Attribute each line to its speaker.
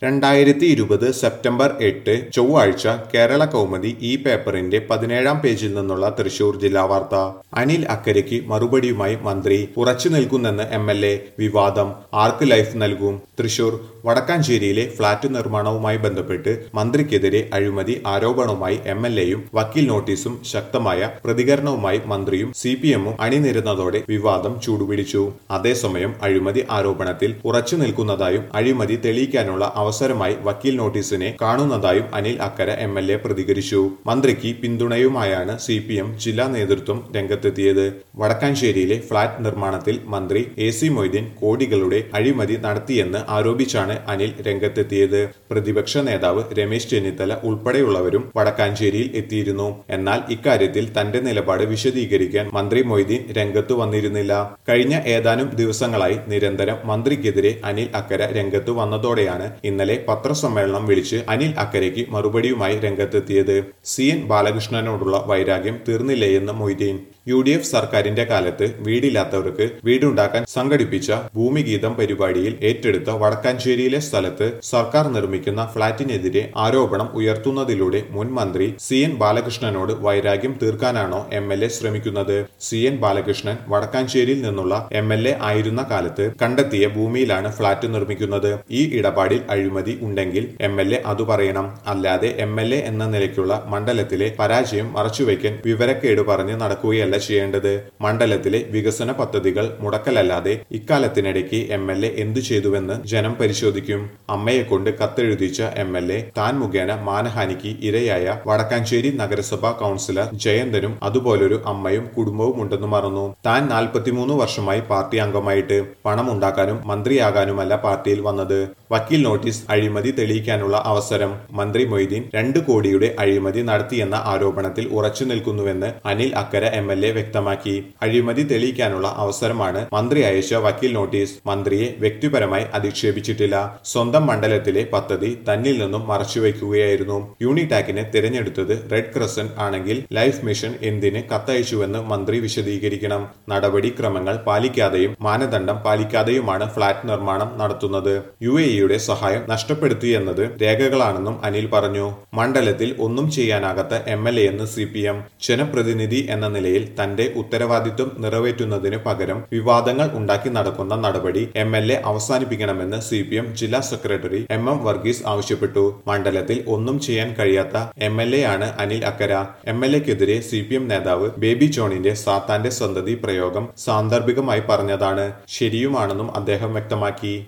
Speaker 1: രണ്ടായിരത്തി ഇരുപത് സെപ്റ്റംബർ എട്ട് ചൊവ്വാഴ്ച കേരള കൗമുദി ഈ പേപ്പറിന്റെ പതിനേഴാം പേജിൽ നിന്നുള്ള തൃശൂർ ജില്ലാ വാർത്ത അനിൽ അക്കരയ്ക്ക് മറുപടിയുമായി മന്ത്രി ഉറച്ചു നിൽക്കുന്നെന്ന് എം എൽ എ വിവാദം ആർക്ക് ലൈഫ് നൽകും തൃശൂർ വടക്കാഞ്ചേരിയിലെ ഫ്ളാറ്റ് നിർമ്മാണവുമായി ബന്ധപ്പെട്ട് മന്ത്രിക്കെതിരെ അഴിമതി ആരോപണവുമായി എം എൽ എയും വക്കീൽ നോട്ടീസും ശക്തമായ പ്രതികരണവുമായി മന്ത്രിയും സി പി എമ്മും അണിനിരുന്നതോടെ വിവാദം ചൂടുപിടിച്ചു അതേസമയം അഴിമതി ആരോപണത്തിൽ ഉറച്ചു നിൽക്കുന്നതായും അഴിമതി തെളിയിക്കാനുള്ള അവസരമായി വക്കീൽ നോട്ടീസിനെ കാണുന്നതായും Anil Akkara M L A പ്രതികരിച്ചു മന്ത്രിക്ക് പിന്തുണയുമായാണ് സി പി എം ജില്ലാ നേതൃത്വം രംഗത്തെത്തിയത് വടക്കാഞ്ചേരിയിലെ ഫ്ളാറ്റ് നിർമ്മാണത്തിൽ മന്ത്രി എ സി മൊയ്തീൻ കോടികളുടെ അഴിമതി നടത്തിയെന്ന് ആരോപിച്ചാണ് അനിൽ രംഗത്തെത്തിയത് പ്രതിപക്ഷ നേതാവ് രമേശ് ചെന്നിത്തല ഉൾപ്പെടെയുള്ളവരും വടക്കാഞ്ചേരിയിൽ എത്തിയിരുന്നു എന്നാൽ ഇക്കാര്യത്തിൽ തന്റെ നിലപാട് വിശദീകരിക്കാൻ മന്ത്രി മൊയ്തീൻ രംഗത്തു വന്നിരുന്നില്ല കഴിഞ്ഞ ഏതാനും ദിവസങ്ങളായി നിരന്തരം മന്ത്രിക്കെതിരെ അനിൽ അക്കര രംഗത്തു വന്നതോടെയാണ് ഇന്നലെ പത്രസമ്മേളനം വിളിച്ച് അനിൽ അക്കരയ്ക്ക് മറുപടിയുമായി രംഗത്തെത്തിയത് സി എൻ ബാലകൃഷ്ണനോടുള്ള വൈരാഗ്യം തീർന്നില്ലേയെന്ന് മൊയ്തീൻ യു ഡി എഫ് സർക്കാരിന്റെ കാലത്ത് വീടില്ലാത്തവർക്ക് വീടുണ്ടാക്കാൻ സംഘടിപ്പിച്ച ഭൂമിഗീതം പരിപാടിയിൽ ഏറ്റെടുത്ത വടക്കാഞ്ചേരിയിലെ സ്ഥലത്ത് സർക്കാർ നിർമ്മിക്കുന്ന ഫ്ളാറ്റിനെതിരെ ആരോപണം ഉയർത്തുന്നതിലൂടെ മുൻ മന്ത്രി സി എൻ ബാലകൃഷ്ണനോട് വൈരാഗ്യം തീർക്കാനാണോ എം എൽ എ ശ്രമിക്കുന്നത് സി എൻ ബാലകൃഷ്ണൻ വടക്കാഞ്ചേരിയിൽ നിന്നുള്ള എം എൽ എ ആയിരുന്ന കാലത്ത് കണ്ടെത്തിയ ഭൂമിയിലാണ് ഫ്ളാറ്റ് നിർമ്മിക്കുന്നത് ഈ ഇടപാടിൽ അഴിമതി ഉണ്ടെങ്കിൽ എം എൽ എ അത് പറയണം അല്ലാതെ എം എൽ എ എന്ന നിലയ്ക്കുള്ള മണ്ഡലത്തിലെ പരാജയം മറച്ചുവെക്കാൻ വിവരക്കേട് പറഞ്ഞ് നടക്കുകയല്ല ചെയ്യേണ്ടത് മണ്ഡലത്തിലെ വികസന പദ്ധതികൾ മുടക്കലല്ലാതെ ഇക്കാലത്തിനിടയ്ക്ക് എം എൽ എ എന്തു ചെയ്തുവെന്ന് ജനം പരിശോധിക്കും അമ്മയെ കൊണ്ട് കത്തെഴുതിച്ച എം എൽ എ താൻ മുഖേന മാനഹാനിക്ക് ഇരയായ വടക്കാഞ്ചേരി നഗരസഭാ കൗൺസിലർ ജയന്തനും അതുപോലൊരു അമ്മയും കുടുംബവും ഉണ്ടെന്ന് മറന്നു താൻ നാൽപ്പത്തിമൂന്ന് വർഷമായി പാർട്ടി അംഗമായിട്ട് പണം ഉണ്ടാക്കാനും മന്ത്രിയാകാനുമല്ല പാർട്ടിയിൽ വന്നത് വക്കീൽ നോട്ടീസ് അഴിമതി തെളിയിക്കാനുള്ള അവസരം മന്ത്രി മൊയ്തീൻ രണ്ട് കോടിയുടെ അഴിമതി നടത്തിയെന്ന ആരോപണത്തിൽ ഉറച്ചു നിൽക്കുന്നുവെന്ന് Anil Akkara M L A വ്യക്തമാക്കി അഴിമതി തെളിയിക്കാനുള്ള അവസരമാണ് മന്ത്രി അയച്ച വക്കീൽ നോട്ടീസ് മന്ത്രിയെ വ്യക്തിപരമായി അധിക്ഷേപിച്ചിട്ടില്ല സ്വന്തം മണ്ഡലത്തിലെ പദ്ധതി തന്നിൽ നിന്നും മറച്ചുവെക്കുകയായിരുന്നു യൂണിടാക്കിനെ തിരഞ്ഞെടുത്തത് റെഡ് ക്രസന്റ് ആണെങ്കിൽ ലൈഫ് മിഷൻ എന്തിന് കത്തയച്ചുവെന്ന് മന്ത്രി വിശദീകരിക്കണം നടപടിക്രമങ്ങൾ പാലിക്കാതെയും മാനദണ്ഡം പാലിക്കാതെയുമാണ് ഫ്ളാറ്റ് നിർമ്മാണം നടത്തുന്നത് യു എ ഇയുടെ സഹായം നഷ്ടപ്പെടുത്തിയെന്നത് രേഖകളാണെന്നും അനിൽ പറഞ്ഞു മണ്ഡലത്തിൽ ഒന്നും ചെയ്യാനാകാത്ത എം എൽ എ എന്ന് സി പി എം ജനപ്രതിനിധി എന്ന നിലയിൽ തന്റെ ഉത്തരവാദിത്വം നിറവേറ്റുന്നതിന് പകരം വിവാദങ്ങൾ ഉണ്ടാക്കി നടക്കുന്ന നടപടി എം എൽ എ അവസാനിപ്പിക്കണമെന്ന് സി പി എം ജില്ലാ സെക്രട്ടറി എം എം വർഗീസ് ആവശ്യപ്പെട്ടു മണ്ഡലത്തിൽ ഒന്നും ചെയ്യാൻ കഴിയാത്ത എം എൽ എ ആണ് അനിൽ അക്കര എം എൽ എക്കെതിരെ സി പി എം നേതാവ് ബേബി ജോണിന്റെ സാത്താന്റെ സന്തതി പ്രയോഗം സാന്ദർഭികമായി പറഞ്ഞതാണ് ശരിയുമാണെന്നും അദ്ദേഹം വ്യക്തമാക്കി